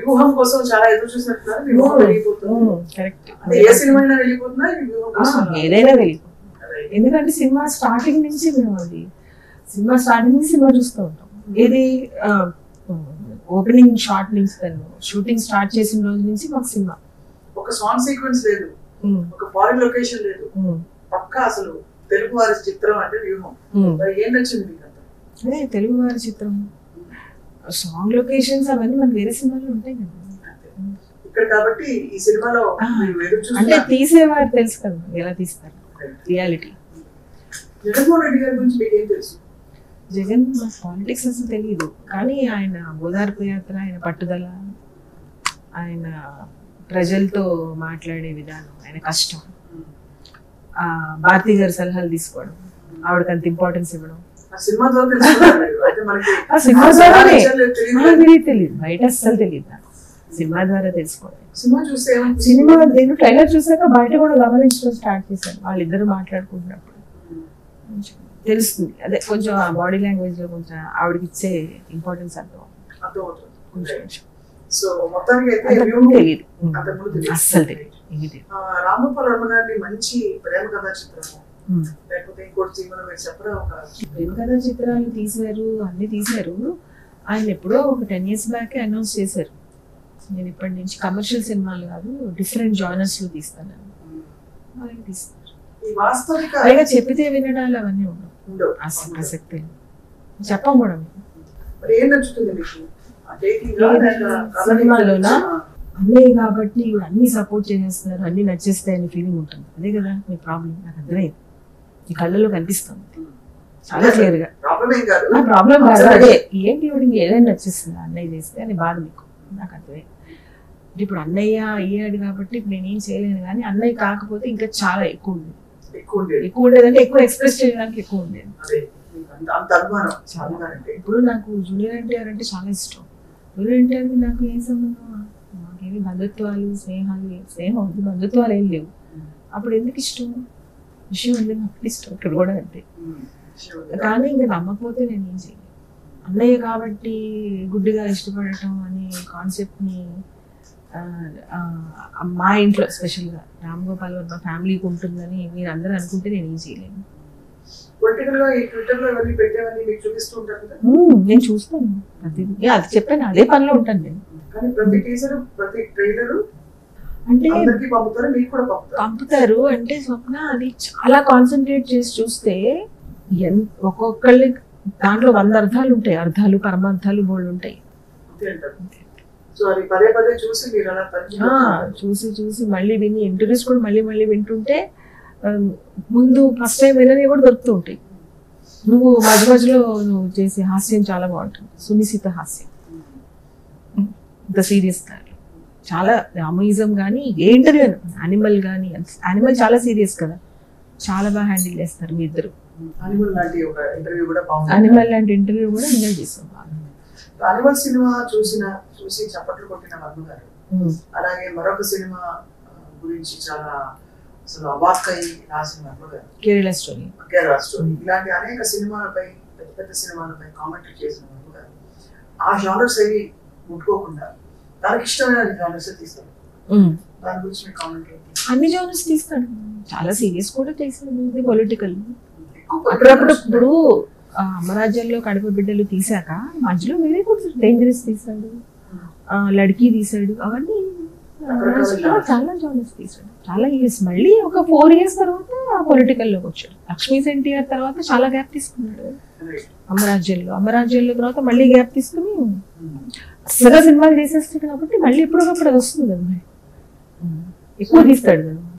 వ్యూహం కోసం చాలా ఎదురు చూసినట్టున్నారు వ్యూహం వెళ్ళిపోతుంది కరెక్ట్ అంటే ఏ సినిమా అయినా వెళ్ళిపోతుందా ఈ వ్యూహం కోసం ఏదైనా వెళ్ళిపో ఎందుకంటే సినిమా స్టార్టింగ్ నుంచి మేము అది సినిమా స్టార్టింగ్ నుంచి సినిమా చూస్తూ ఉంటాం ఇది ఓపెనింగ్ షార్ట్ నుంచి తను షూటింగ్ స్టార్ట్ చేసిన రోజు నుంచి మాకు సినిమా ఒక సాంగ్ సీక్వెన్స్ లేదు ఉమ్, ఒక ఫారిన్ లొకేషన్ లేదు ఉమ్, పక్కా అసలు తెలుగు వారి చిత్రం అంటే వ్యూహం ఉమ్. మరి ఏం నచ్చింది మీకు అంత అదే తెలుగు వారి చిత్రం సాంగ్ లొకేషన్స్ అవన్నీ మనకి వేరే సినిమాలో ఉంటాయి కదా ఇక్కడ కాబట్టి ఈ సినిమాలో ఆ. మీరు ఎదురు అంటే చూస్తున్నారు తీసేవారు తెలుసు కదా ఎలా తీస్తారు రియాలిటీ జగన్మోహన్ రెడ్డి గారి గురించి మీకు ఏం తెలుసు జగన్ పాలిటిక్స్ అసలు తెలియదు కానీ ఆయన ఓదార్పు యాత్ర ఆయన పట్టుదల ఆయన ప్రజలతో మాట్లాడే విధానం ఆయన కష్టం ఆ భారతి గారి సలహాలు తీసుకోవడం ఆవిడకి అంత ఇంపార్టెన్స్ ఇవ్వడం ఆ సినిమా ద్వారా తెలుసుకున్నారు మీరు. అయితే మనకి ఆ సినిమా ద్వారానే విషయాలు తెలియదు. ఆ, తెలియదు తెలియదు బయట అస్సలు తెలియదు నాకు. సినిమా ద్వారా తెలుసుకోవడం సినిమా చూస్తే ఏమనిపిస్తుంది? సినిమా నేను ట్రైలర్ చూసాక బయట కూడా గమనించడం స్టార్ట్ చేశాను వాళ్ళిద్దరు మాట్లాడుకుంటున్నప్పుడు కొంచెం తెలుస్తుంది అదే కొంచెం ఆ బాడీ లాంగ్వేజ్ లో కొంచెం ఆవిడకి ఇచ్చే ఇంపార్టెన్స్ అర్థం అర్థమవుతుంది కొంచెం కొంచెం సో మొత్తానికి అయితే అంతకుముందు వ్యూహం తెలియదు అంతకుముందు తెలియదు. అస్సలు తెలియదు ఏమీ తెలియదు ఆ, రామగోపాల్ వర్మ గారిని మంచి ప్రేమ కథా చిత్రము ఉమ్. లేకపోతే ఇంకోటి జీవనం మీరు చెప్పడం ఒక ప్రేమ కథా చిత్రాలు తీశారు అన్ని తీశారు ఆయన ఎప్పుడో ఒక టెన్ ఇయర్స్ బ్యాక్ అనౌన్స్ చేశారు నేను ఇప్పటి నుంచి కమర్షియల్ సినిమాలు కాదు డిఫరెంట్ జానర్స్ లో తీస్తాను ఆయన తీస్తారు ఈ వాస్తవిక పైగా చెప్పితే వినడాలు అవన్నీ ఉండవు ఉండవు. అసలు ప్రసక్తి లేదు. చెప్పం కూడా మేము. మరి ఏం నచ్చుతుంది మీకు ఆ dating ఆ, ఏది? లేక కథని సినిమాలోనా? ఆ, అన్నయ్య కాబట్టి ఇవి అన్ని సపోర్ట్ చేసేస్తున్నారు అన్ని నచ్చేస్తాయని ఫీలింగ్ ఉంటుంది అదే కదా మీ ప్రాబ్లం నాకు అర్థమైంది ఈ కళ్ళలో కనిపిస్తుంది చాలా క్లియర్ గా ప్రాబ్లం ఏం కాదు నా ప్రాబ్లం కాదు అదే ఏంటి ఇవిడికి ఏదైనా నచ్చేస్తుంది అన్నయ్య చేస్తే అని బాధ మీకు నాకు అర్థమే ఇప్పుడు అన్నయ్య అయ్యాడు కాబట్టి ఇప్పుడు నేనేం చేయలేను కానీ అన్నయ్య కాకపోతే ఇంకా చాలా ఎక్కువ ఉండేది ఎక్కువ ఉండేది ఎక్కువ ఉండేదంటే ఎక్కువ ఎక్స్ప్రెస్ చేయడానికి ఎక్కువ ఉండేది అదే మీకు అంత అంత అభిమానం చాలా. అభిమానంటే ఇప్పుడు నాకు జూనియర్ ఎన్టీఆర్ అంటే చాలా ఇష్టం జూనియర్ ఎన్టీఆర్కి నాకు ఏం సంబంధం మాకేమి బంధుత్వాలు స్నేహాలు ఏం- స్నేహం ఉంది బంధుత్వాలు ఏం లేవు అప్పుడు ఎందుకు ఇష్టం విషయం ఉంది నాకు ఇష్టం ఇక్కడ కూడా అంతే ఉమ్. కానీ ఇంకా నమ్మకపోతే నేను ఏం చేయలేను అన్నయ్య కాబట్టి గుడ్డిగా ఇష్టపడటం అనే కాన్సెప్ట్ని మా ఇంట్లో స్పెషల్గా రామ్ గోపాల్ వర్మ ఫ్యామిలీకి ఉంటుందని మీరు అందరూ అనుకుంటే నేను ఏం చేయలేను పొలిటికల్ గా ఈ ట్విట్టర్ లో ఇవన్నీ పెట్టేవన్నీ మీకు చూపిస్తూ ఉంటారు కదా మ్మ్, నేను చూస్తాను ప్రతిదీ యా, అది చెప్పాను అదే పనిలో ఉంటాను నేను కానీ ప్రతి టీజర్ ప్రతి ట్రైలర్ అంటే అందరికి పంపుతారు మీకు కూడా పంపుతారు పంపుతారు అంటే స్వప్న అది చాలా కాన్సన్ట్రేట్ చేసి చూస్తే ఎన్ ఒక్కొక్కళ్ళి దాంట్లో వంద అర్థాలు ఉంటాయి అర్థాలు పరమార్థాలు బోళ్ళు ఉంటాయి అంతే అంటారు సో అది పదే పదే చూసి మీరు అలా తగ్గి ఆ, చూసి చూసి మళ్ళీ విని ఇంటర్వ్యూస్ కూడా మళ్ళీ మళ్ళీ వింటుంటే ఆ, ముందు ఫస్ట్ టైం వినని కూడా దొరుకుతూ ఉంటాయి నువ్వు మధ్య మధ్యలో నువ్వు చేసే హాస్యం చాలా బాగుంటుంది సునిశిత హాస్యం ఇంత సీరియస్ కాదు చాలా రామయిజం కానీ ఏ ఇంటర్వ్యూ యానిమల్ కానీ యానిమల్ చాలా సీరియస్ కదా చాలా బాగా హ్యాండిల్ చేస్తారు మీ ఇద్దరు అనిమల్ లాంటి ఒక ఇంటర్వ్యూ కూడా బాగుంది యానిమల్ లాంటి ఇంటర్వ్యూ కూడా ఎంజాయ్ చేస్తాం బాగా అనిమల్ సినిమా చూసిన చూసి చప్పట్లు కొట్టిన వర్మ గారు ఉమ్. అలాగే మరొక సినిమా ఆ, గురించి చాలా అసలు అవాక్కై రాసిన వర్మ గారు కేరళ స్టోరీ కేరళ స్టోరీ ఇలాంటి అనేక సినిమాలపై పెద్ద పెద్ద సినిమాలపై కామెంటరీ చేసిన వర్మ గారు ఆ జానర్స్ ఏవి ముట్టుకోకుండా తనకి ఇష్టమైన జానర్స్ తీస్తారు దాని గురించి మీ కామెంట్ అన్ని జోనర్స్ తీస్తాడు చాలా సీరియస్ కూడా తీసాడు పొలిటికల్ ఎక్కువ అప్పుడప్పుడు ఇప్పుడు ఆ, అమరాజ్యంలో కడప బిడ్డలు తీసాక మధ్యలో వేరే కూడా డేంజరస్ తీసాడు ఆ, లడ్కీ తీసాడు అవన్నీ ఆ, ఆ, చాలా జానర్స్ తీసాడు చాలా ఇయర్స్ మళ్ళీ ఒక ఫోర్ ఇయర్స్ తర్వాత పొలిటికల్ లోకి వచ్చాడు లక్ష్మీ ఎన్టీఆర్ తర్వాత చాలా గ్యాప్ తీసుకున్నాడు అమరాజ్యంలో అమరాజ్యంలో తర్వాత మళ్ళీ గ్యాప్ తీసుకుని అసలు సినిమాలు చేసేస్తాడు కాబట్టి మళ్ళీ ఎప్పుడొకప్పుడు అది వస్తుంది కదా మరి ఎక్కువ తీస్తాడు కదా